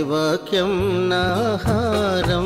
వాక్యం నాహారం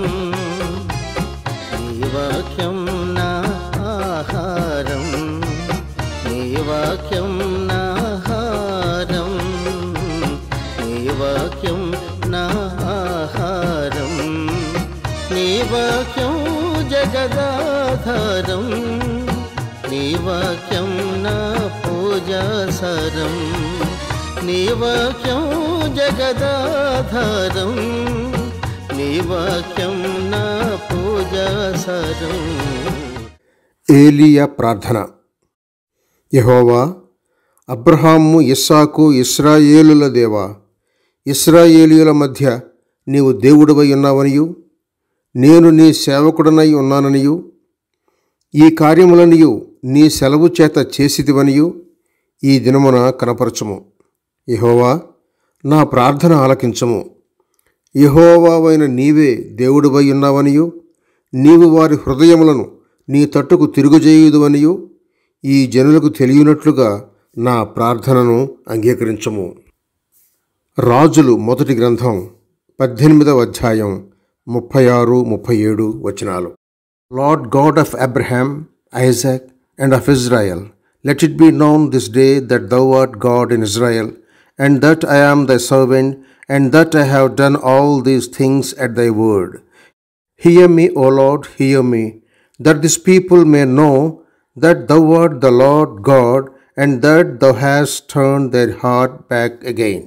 నీ వాక్యం నా ఆహారం నీ వాక్యం నాహారం నీ వాక్యం నా ఆహారం నీ వాక్యం జగదాధారం నీ వాక్యం నా పూజాసరం నీ వాక్యం జగదాధారం నీ వాక్యం నా పూజాసరం ఏలియా ప్రార్థన యహోవా అబ్రహాము ఇస్సాకు ఇస్రాయేలుల దేవా ఇస్రాయేలీయుల మధ్య నీవు దేవుడివై ఉన్నావనియు నేను నీ సేవకుడనై ఉన్నాననియు ఈ కార్యములనియు నీ సెలవు చేత చేసిదివనియు ఈ దినమున కనపరచుము యహోవా నా ప్రార్థన ఆలకించము యహోవావైన నీవే దేవుడివై ఉన్నావనియు నీవు వారి హృదయములను నీ తట్టుకు తిరుగుజేయుదువనియు ఈ జనులకు తెలియనట్లుగా నా ప్రార్థనను అంగీకరించము రాజులు మొదటి గ్రంథం పద్దెనిమిదవ అధ్యాయం ముప్పై ఆరు ముప్పై ఏడు వచనాలు Lord God of Abraham Isaac and of Israel let it be known this day that thou art God in Israel and that I am thy servant and that I have done all these things at thy word Hear me, O Lord, hear me, that this people may know that thou art the Lord God, and that thou hast turned their heart back again.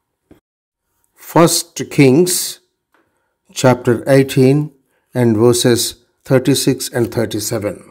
First Kings chapter 18 and verses 36 and 37.